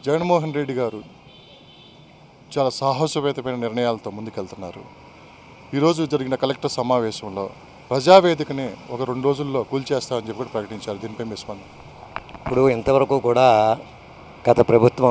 జగన్మోహన్ రెడ్డి గారు చాలా సాహసోపేతమైన నిర్ణయాలతో ముందుకెళ్తున్నారు ఈరోజు జరిగిన కలెక్టర్ సమావేశంలో ప్రజావేదికని ఒక రెండు రోజుల్లో కూల్చేస్తామని చెప్పి కూడా ప్రకటించారు దీనిపై మీ స్పందన ఇప్పుడు ఇంతవరకు కూడా గత ప్రభుత్వం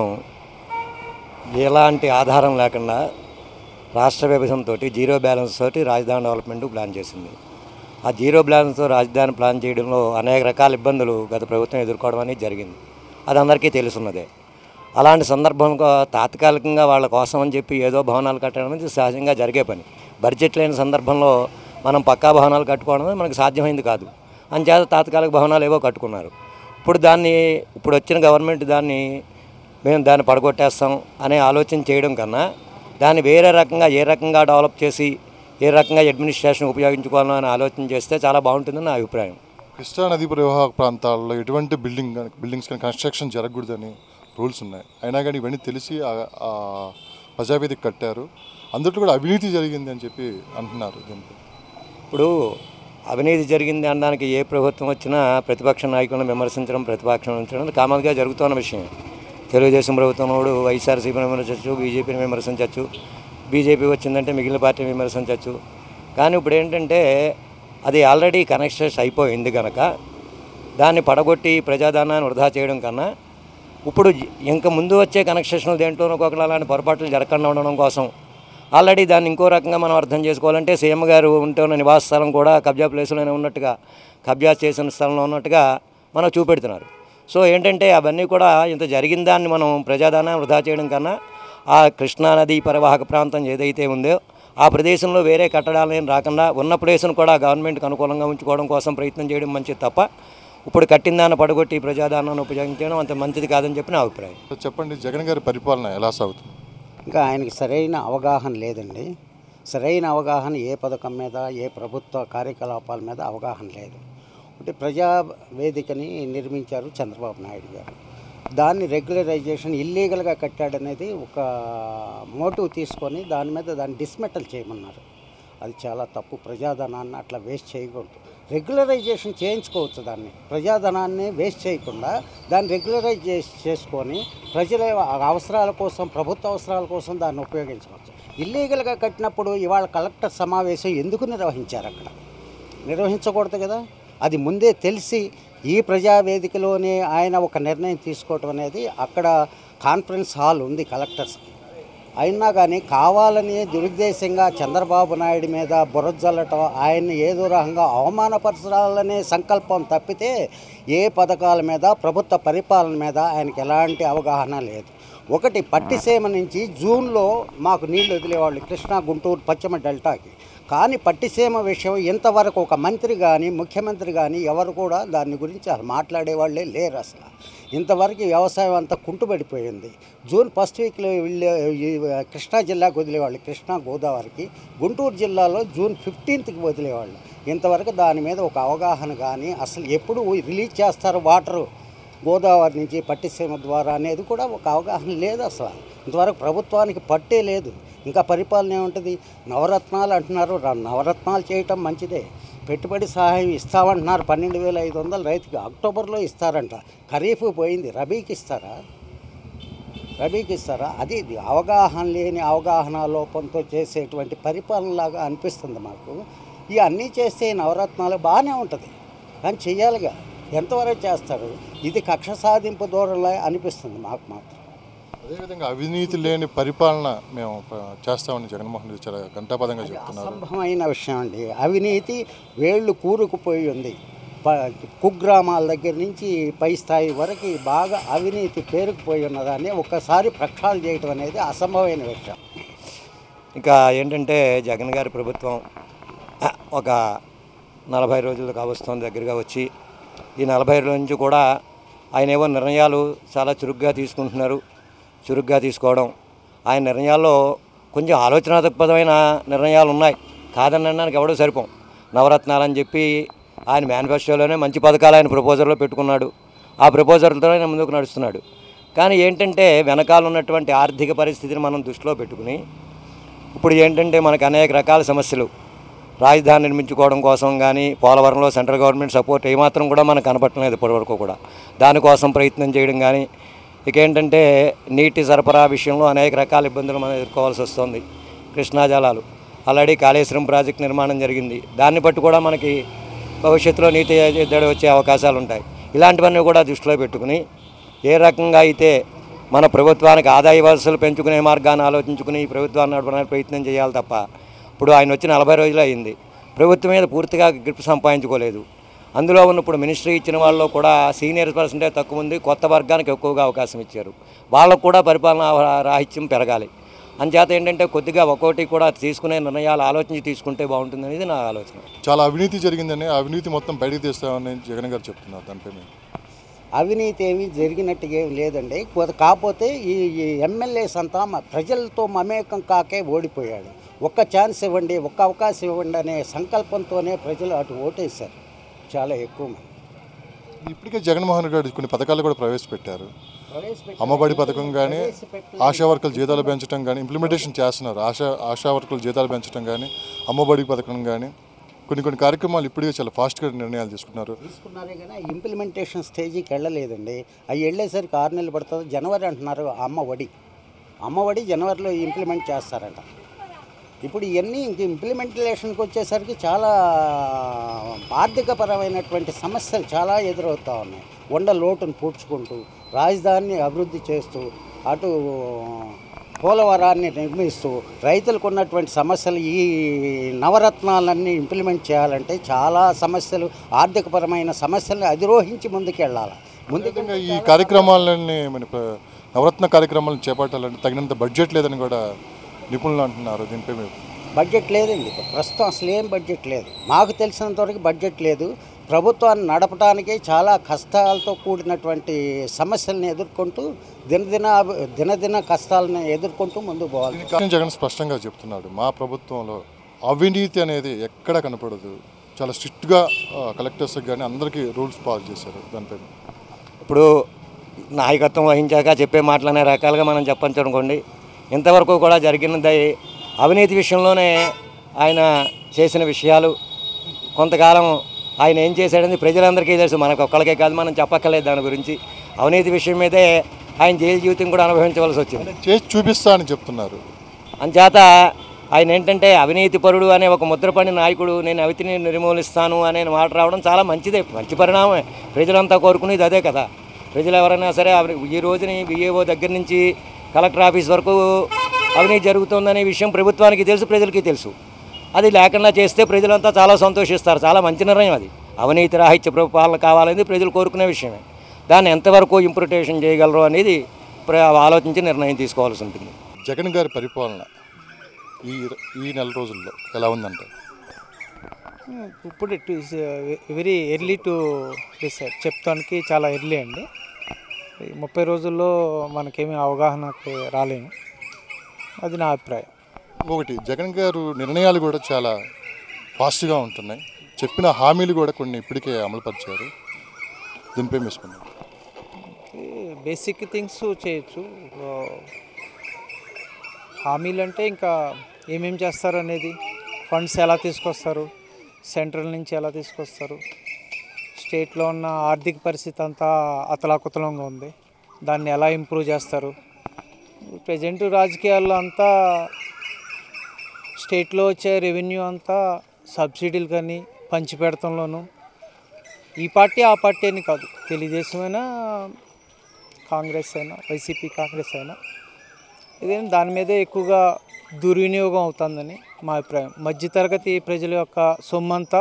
ఎలాంటి ఆధారం లేకుండా రాష్ట్ర విభజనతో జీరో బ్యాలెన్స్ తోటి రాజధాని డెవలప్మెంట్ ప్లాన్ చేసింది ఆ జీరో బ్యాలెన్స్తో రాజధాని ప్లాన్ చేయడంలో అనేక రకాల ఇబ్బందులు గత ప్రభుత్వం ఎదుర్కోవడం అనేది జరిగింది అది అందరికీ తెలుసున్నదే అలాంటి సందర్భంలో తాత్కాలికంగా వాళ్ళ కోసం అని చెప్పి ఏదో భవనాలు కట్టడం అనేది సహజంగా జరిగే పని బడ్జెట్ లేని సందర్భంలో మనం పక్కా భవనాలు కట్టుకోవడం అనేది మనకు సాధ్యమైంది కాదు అంచేత తాత్కాలిక భవనాలు ఏవో కట్టుకున్నారు ఇప్పుడు దాన్ని ఇప్పుడు వచ్చిన గవర్నమెంట్ దాన్ని మేము దాన్ని పడగొట్టేస్తాం అనే ఆలోచన చేయడం కన్నా దాన్ని వేరే రకంగా ఏ రకంగా డెవలప్ చేసి ఏ రకంగా అడ్మినిస్ట్రేషన్ ఉపయోగించుకోవాలో అని ఆలోచన చేస్తే చాలా బాగుంటుందని నా అభిప్రాయం కృష్ణా నదీ పరివాహక ప్రాంతాల్లో ఎటువంటి బిల్డింగ్ కానీ బిల్డింగ్స్ కానీ కన్స్ట్రక్షన్ జరగకూడదని రూల్స్ ఉన్నాయి అయినా కానీ ఇవన్నీ తెలిసి ఆ- ఆ ప్రజావేదిక కట్టారు అందులో కూడా అవినీతి జరిగింది అని చెప్పి అంటున్నారు దీనిపై ఇప్పుడు అవినీతి జరిగింది అనడానికి ఏ ప్రభుత్వం వచ్చినా ప్రతిపక్ష నాయకులను విమర్శించడం ప్రతిపక్షం ఉంచడం కామన్గా జరుగుతున్న విషయం తెలుగుదేశం ప్రభుత్వం వాడు వైఎస్ఆర్సీపీని విమర్శించవచ్చు బీజేపీని విమర్శించవచ్చు బీజేపీ వచ్చిందంటే మిగిలిన పార్టీని విమర్శించవచ్చు కానీ ఇప్పుడు ఏంటంటే అది ఆల్రెడీ కనెక్షన్స్ అయిపోయింది కనుక దాన్ని పడగొట్టి ప్రజాదానాన్ని వృధా చేయడం కన్నా ఇప్పుడు జ- ఇంకా ముందు వచ్చే కనెక్షన్లు దేంట్లోనూ ఒకవేళ అలాంటి పొరపాట్లు జరగకుండా ఉండడం కోసం ఆల్రెడీ దాన్ని ఇంకో రకంగా మనం అర్థం చేసుకోవాలంటే సీఎం గారు ఉంటున్న నివాస స్థలం కూడా కబ్జా ప్లేస్లోనే ఉన్నట్టుగా కబ్జా చేసిన స్థలంలో ఉన్నట్టుగా మనకు చూపెడుతున్నారు సో ఏంటంటే అవన్నీ కూడా ఇంత జరిగిన దాన్ని మనం ప్రజాదానాన్ని వృధా చేయడం కన్నా ఆ కృష్ణానది పరివాహక ప్రాంతం ఏదైతే ఉందో ఆ ప్రదేశంలో వేరే కట్టడాలు రాకుండా ఉన్న ప్లేస్ను కూడా గవర్నమెంట్కి అనుకూలంగా ఉంచుకోవడం కోసం ప్రయత్నం చేయడం మంచిది తప్ప ఇప్పుడు కట్టిన దాన్ని పడగొట్టి ప్రజాదానాన్ని ఉపయోగించడం అంత మంచిది కాదని చెప్పి నా అభిప్రాయం సో చెప్పండి జగన్ గారి పరిపాలన ఎలా సాగుతుంది ఇంకా ఆయనకి సరైన అవగాహన లేదండి సరైన అవగాహన ఏ పథకం మీద ఏ ప్రభుత్వ కార్యకలాపాల మీద అవగాహన లేదు అంటే ప్రజా వేదికని నిర్మించారు చంద్రబాబు నాయుడు గారు దాన్ని రెగ్యులరైజేషన్ ఇల్లీగల్గా కట్టాడనేది ఒక మోటివ్ తీసుకొని దాని మీద దాన్ని డిస్మెటల్ చేయమన్నారు అది చాలా తప్పు ప్రజాధనాన్ని అట్లా వేస్ట్ చేయకూడదు రెగ్యులరైజేషన్ చేయించుకోవచ్చు దాన్ని ప్రజాధనాన్ని వేస్ట్ చేయకుండా దాన్ని రెగ్యులరైజ్ చేసి చేసుకొని ప్రజల అవసరాల కోసం ప్రభుత్వ అవసరాల కోసం దాన్ని ఉపయోగించుకోవచ్చు ఇల్లీగల్గా కట్టినప్పుడు ఇవాళ కలెక్టర్ సమావేశం ఎందుకు నిర్వహించారు అక్కడ నిర్వహించకూడదు కదా అది ముందే తెలిసి ఈ ప్రజావేదికలోనే ఆయన ఒక నిర్ణయం తీసుకోవటం అనేది అక్కడ కాన్ఫరెన్స్ హాల్ ఉంది కలెక్టర్స్ అయినా కానీ కావాలని దురుద్దేశంగా చంద్రబాబు నాయుడు మీద బురజల్లటం ఆయన్ని ఏదో రకంగా అవమానపరచాలనే సంకల్పం తప్పితే ఏ పథకాల మీద ప్రభుత్వ పరిపాలన మీద ఆయనకి ఎలాంటి అవగాహన లేదు ఒకటి పట్టిసీమ నుంచి జూన్లో మాకు నీళ్లు వదిలేవాళ్ళు కృష్ణా గుంటూరు పశ్చిమ డెల్టాకి కానీ పట్టిసీమ విషయం ఇంతవరకు ఒక మంత్రి కానీ ముఖ్యమంత్రి కానీ ఎవరు కూడా దాని గురించి అసలు మాట్లాడేవాళ్ళే లేరు అసలు ఇంతవరకు వ్యవసాయం అంతా కుంటుపడిపోయింది జూన్ ఫస్ట్ వీక్లో వెళ్ళే ఈ కృష్ణా జిల్లాకు వదిలేవాళ్ళు కృష్ణా గోదావరికి గుంటూరు జిల్లాలో జూన్ ఫిఫ్టీన్త్కి వదిలేవాళ్ళు ఇంతవరకు దాని మీద ఒక అవగాహన కానీ అసలు ఎప్పుడు రిలీజ్ చేస్తారు వాటరు గోదావరి నుంచి పట్టిసీమ ద్వారా అనేది కూడా ఒక అవగాహన లేదు అసలు ఇంతవరకు ప్రభుత్వానికి పట్టే లేదు ఇంకా పరిపాలన ఏముంటుంది నవరత్నాలు అంటున్నారు ర- నవరత్నాలు చేయటం మంచిదే పెట్టుబడి సహాయం ఇస్తామంటున్నారు పన్నెండు వేల ఐదు వందలు రైతుకి అక్టోబర్లో ఇస్తారంట ఖరీఫ్ పోయింది రబీకి ఇస్తారా రబీకి ఇస్తారా అది ఇది అవగాహన లేని అవగాహన లోపంతో చేసేటువంటి పరిపాలనలాగా అనిపిస్తుంది మాకు ఇవి అన్నీ చేస్తే ఈ నవరత్నాలు బాగానే ఉంటుంది కానీ చెయ్యాలిగా ఎంతవరకు చేస్తారు ఇది కక్ష సాధింపు దూరంలో అనిపిస్తుంది మాకు మాత్రం అదేవిధంగా అవినీతి లేని పరిపాలన మేము ప- చేస్తామని జగన్మోహన్ రెడ్డి చాలా ఘంటాపదంగా చెప్తున్నారు అసంభవమైన విషయం అండి అవినీతి వేళ్ళు కూరుకుపోయి ఉంది ప- కుగ్రామాల దగ్గర నుంచి పై స్థాయి వరకు బాగా అవినీతి పేరుకుపోయి ఉన్నదాన్ని ఒక్కసారి ప్రక్షాళన చేయటం అనేది అసంభవమైన విషయం ఇంకా ఏంటంటే జగన్ గారి ప్రభుత్వం ఆ, ఒక నలభై రోజులు కావస్తుంది దగ్గరగా వచ్చి ఈ నలభై రోజుల నుంచి కూడా ఆయన ఏవో నిర్ణయాలు చాలా చురుగ్గా తీసుకుంటున్నారు చురుగ్గా తీసుకోవడం ఆయన నిర్ణయాల్లో కొంచెం ఆలోచనాత్మకమైన నిర్ణయాలు ఉన్నాయి కాదని అనడానికి ఎవడో సరిపోం నవరత్నాలని చెప్పి ఆయన మేనిఫెస్టోలోనే మంచి పథకాలు ఆయన ప్రపోజల్లో పెట్టుకున్నాడు ఆ ప్రపోజల్తో ఆయన ముందుకు నడుస్తున్నాడు కానీ ఏంటంటే వెనకాల ఉన్నటువంటి ఆర్థిక పరిస్థితిని మనం దృష్టిలో పెట్టుకుని ఇప్పుడు ఏంటంటే మనకు అనేక రకాల సమస్యలు రాజధాని నిర్మించుకోవడం కోసం కానీ పోలవరంలో సెంట్రల్ గవర్నమెంట్ సపోర్ట్ ఏమాత్రం కూడా మనకు కనపట్టలేదు ఇప్పటివరకు కూడా దానికోసం ప్రయత్నం చేయడం కానీ ఇక ఏంటంటే నీటి సరఫరా విషయంలో అనేక రకాల ఇబ్బందులు మనం ఎదుర్కోవాల్సి వస్తుంది కృష్ణా జలాలు ఆల్రెడీ కాళేశ్వరం ప్రాజెక్ట్ నిర్మాణం జరిగింది దాన్ని బట్టి కూడా మనకి భవిష్యత్తులో నీటి ఎద్దడి వచ్చే అవకాశాలు ఉంటాయి ఇలాంటివన్నీ కూడా దృష్టిలో పెట్టుకుని ఏ రకంగా అయితే మన ప్రభుత్వానికి ఆదాయ వలసలు పెంచుకునే మార్గాన్ని ఆలోచించుకుని ఈ ప్రభుత్వాన్ని నడపడానికి ప్రయత్నం చేయాలి తప్ప ఇప్పుడు ఆయన వచ్చి నలభై రోజులు అయింది ప్రభుత్వం మీద పూర్తిగా గ్రిప్ సంపాదించుకోలేదు అందులో ఉన్నప్పుడు మినిస్ట్రీ ఇచ్చిన వాళ్ళలో కూడా సీనియర్ పర్సెంటేజ్ తక్కువ ఉంది కొత్త వర్గానికి ఎక్కువగా అవకాశం ఇచ్చారు వాళ్ళకు కూడా పరిపాలనా రాహిత్యం పెరగాలి అంచేత ఏంటంటే కొద్దిగా ఒక్కోటి కూడా తీసుకునే నిర్ణయాలు ఆలోచించి తీసుకుంటే బాగుంటుంది అనేది నా ఆలోచన చాలా అవినీతి జరిగిందని ఆ అవినీతి మొత్తం బయటకు తీస్తామని జగన్ గారు చెప్తున్నారు దానిపై మీరు అవినీతి ఏమీ జరిగినట్టుగా ఏమి లేదండి కొ- కాకపోతే ఈ ఈ ఎమ్మెల్యేస్ అంతా మ- ప్రజలతో మమేకం కాకే ఓడిపోయాడు ఒక్క ఛాన్స్ ఇవ్వండి ఒక్క అవకాశం ఇవ్వండి అనే సంకల్పంతోనే ప్రజలు అటు ఓటేశారు చాలా ఎక్కువ మంది ఇప్పటికే జగన్మోహన్ రెడ్డి గారు కొన్ని పథకాలు కూడా ప్రవేశపెట్టారు ప్రవేశపెట్టారు. అమ్మబడి పథకం కానీ ప్రవేశపెట్టలేదు. ఆశా వర్కర్ల జీతాలు పెంచడం కానీ ఇంప్లిమెంటేషన్ చేస్తున్నారు ఆశా ఆశా వర్కర్ల జీతాలు పెంచడం కానీ అమ్మబడి పథకం కానీ కొన్ని కొన్ని కార్యక్రమాలు ఇప్పటికే చాలా ఫాస్ట్గా నిర్ణయాలు తీసుకున్నారు తీసుకున్నారే కానీ ఇంప్లిమెంటేషన్ స్టేజీకి వెళ్ళలేదండి అవి వెళ్ళేసరికి ఆరు నెలలు పడుతుంది జనవరి అంటున్నారు అమ్మ ఒడి అమ్మ ఒడి జనవరిలో ఇంప్లిమెంట్ చేస్తారంట ఇప్పుడు ఇవన్నీ ఇంక ఇంప్లిమెంటేషన్కి వచ్చేసరికి చాలా ఆర్థికపరమైనటువంటి సమస్యలు చాలా ఎదురవుతూ ఉన్నాయి ఉండ లోటును పూడ్చుకుంటూ రాజధానిని అభివృద్ధి చేస్తూ అటు పోలవరాన్ని నిర్మిస్తూ రైతులకు ఉన్నటువంటి సమస్యలు ఈ నవరత్నాలన్నీ ఇంప్లిమెంట్ చేయాలంటే చాలా సమస్యలు ఆర్థికపరమైన సమస్యల్ని అధిరోహించి ముందుకెళ్ళాలి ముందుకు విధంగా ఈ కార్యక్రమాలన్నీ మన ప్ర- నవరత్న కార్యక్రమాలను చేపట్టాలంటే తగినంత బడ్జెట్ లేదని కూడా నిపుణులు అంటున్నారు దీనిపై మీరు బడ్జెట్ లేదండి ఇప్పుడు ప్రస్తుతం అసలు ఏం బడ్జెట్ లేదు మాకు తెలిసినంత వరకు బడ్జెట్ లేదు ప్రభుత్వాన్ని నడపడానికి చాలా కష్టాలతో కూడినటువంటి సమస్యల్ని ఎదుర్కొంటూ దినదిన అభి- దినదిన కష్టాలను ఎదుర్కొంటూ ముందుకు పోవాలి దీనికి కారణం జగన్ స్పష్టంగా చెప్తున్నాడు మా ప్రభుత్వంలో అవినీతి అనేది ఎక్కడ కనపడదు చాలా స్ట్రిక్ట్గా కలెక్టర్స్కి కానీ అందరికీ రూల్స్ పాస్ చేశారు దానిపై ఇప్పుడు నాయకత్వం వహించాక చెప్పే మాటలు అనే రకాలుగా మనం చెప్పచ్చు అనుకోండి ఇంతవరకు కూడా జరిగినది అవినీతి విషయంలోనే ఆయన చేసిన విషయాలు కొంతకాలం ఆయన ఏం చేశాడని ప్రజలందరికీ తెలుసు మనకు ఒక్కరికే కాదు మనం చెప్పక్కర్లేదు దాని గురించి అవినీతి విషయం మీదే ఆయన జైలు జీవితం కూడా అనుభవించవలసి వచ్చింది చేసి చూపిస్తా అని చెప్తున్నారు అంచేత ఆయన ఏంటంటే అవినీతి పరుడు అనే ఒక ముద్రపడి నాయకుడు నేను అవితిని నిర్మూలిస్తాను అనే మాట రావడం చాలా మంచిదే మంచి పరిణామమే ప్రజలంతా కోరుకునేది అదే కదా ప్రజలు ఎవరైనా సరే అవి- ఈ రోజుని బిఏఓ దగ్గర నుంచి కలెక్టర్ ఆఫీస్ వరకు అవినీతి జరుగుతుందనే విషయం ప్రభుత్వానికి తెలుసు ప్రజలకి తెలుసు అది లేకుండా చేస్తే ప్రజలంతా చాలా సంతోషిస్తారు చాలా మంచి నిర్ణయం అది అవినీతి రాహిత్య ప్ర- పాలన కావాలనేది ప్రజలు కోరుకునే విషయమే దాన్ని ఎంతవరకు ఇంప్లిమెంటేషన్ చేయగలరు అనేది ప్ర- ఆలోచించి నిర్ణయం తీసుకోవాల్సి ఉంటుంది జగన్ గారి పరిపాలన ఈ ఈ నెల రోజుల్లో ఎలా ఉందంటే ఇప్పుడు it is very early to decide చెప్తానికి చాలా ఎర్లీ అండి ఈ ముప్పై రోజుల్లో మనకేమీ అవగాహనకి రాలేము అది నా అభిప్రాయం ఒకటి జగన్ గారు నిర్ణయాలు కూడా చాలా ఫాస్ట్గా ఉంటున్నాయి చెప్పిన హామీలు కూడా కొన్ని ఇప్పటికే అమలుపరిచారు దీనిపై మిస్కున్నాం బేసిక్ థింగ్స్ చేయొచ్చు ఆ, హామీలు అంటే ఇంకా ఏమేం చేస్తారు అనేది ఫండ్స్ ఎలా తీసుకొస్తారు సెంట్రల్ నుంచి ఎలా తీసుకొస్తారు స్టేట్లో ఉన్న ఆర్థిక పరిస్థితి అంతా అతలాకుతలంగా ఉంది దాన్ని ఎలా ఇంప్రూవ్ చేస్తారు ప్రజెంట్ రాజకీయాల్లో అంతా స్టేట్లో వచ్చే రెవెన్యూ అంతా సబ్సిడీలు కానీ పంచిపెడతంలోనూ ఈ పార్టీ ఆ పార్టీ అని కాదు తెలుగుదేశం అయినా కాంగ్రెస్ అయినా వైసీపీ కాంగ్రెస్ అయినా ఇదేం దాని మీదే ఎక్కువగా దుర్వినియోగం అవుతుందని మా అభిప్రాయం మధ్యతరగతి ప్రజల యొక్క సొమ్మంతా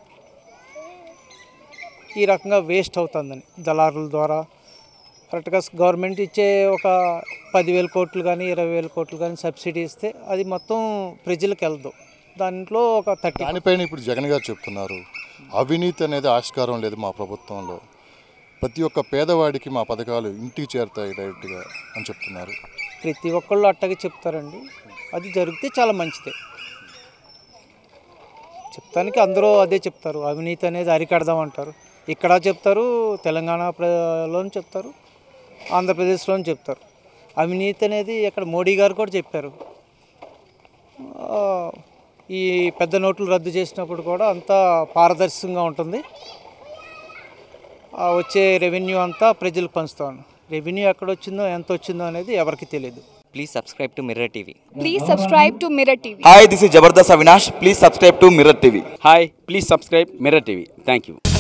ఈ రకంగా వేస్ట్ అవుతుందని దళారుల ద్వారా కరెక్ట్గా గవర్నమెంట్ ఇచ్చే ఒక పదివేల కోట్లు కానీ ఇరవై వేల కోట్లు కానీ సబ్సిడీ ఇస్తే అది మొత్తం ప్రజలకు వెళ్దు దాంట్లో ఒక థర్టీ దానిపైన ఇప్పుడు జగన్ గారు చెప్తున్నారు అవినీతి అనేది ఆస్కారం లేదు మా ప్రభుత్వంలో ప్రతి ఒక్క పేదవాడికి మా పథకాలు ఇంటికి చేరుతాయి డైరెక్ట్గా అని చెప్తున్నారు ప్రతి ఒక్కళ్ళు అట్టగే చెప్తారండి అది జరిగితే చాలా మంచిదే చెప్తానికి అందరూ అదే చెప్తారు అవినీతి అనేది అరికడదామంటారు ఇక్కడ చెప్తారు తెలంగాణలోని చెప్తారు ఆంధ్రప్రదేశ్లోని చెప్తారు అవినీతి అనేది ఇక్కడ మోడీ గారు కూడా చెప్పారు ఆ, ఈ పెద్ద నోట్లు రద్దు చేసినప్పుడు కూడా అంతా పారదర్శకంగా ఉంటుంది ఆ వచ్చే రెవెన్యూ అంతా ప్రజలకు పంచుతాను రెవెన్యూ ఎక్కడొచ్చిందో ఎంత వచ్చిందో అనేది ఎవరికి తెలియదు Please subscribe to Mirror TV. Please subscribe to Mirror TV. Hi, this is Jabardast Avinash. Please subscribe to Mirror TV. Hi, please subscribe Mirror TV. Thank you.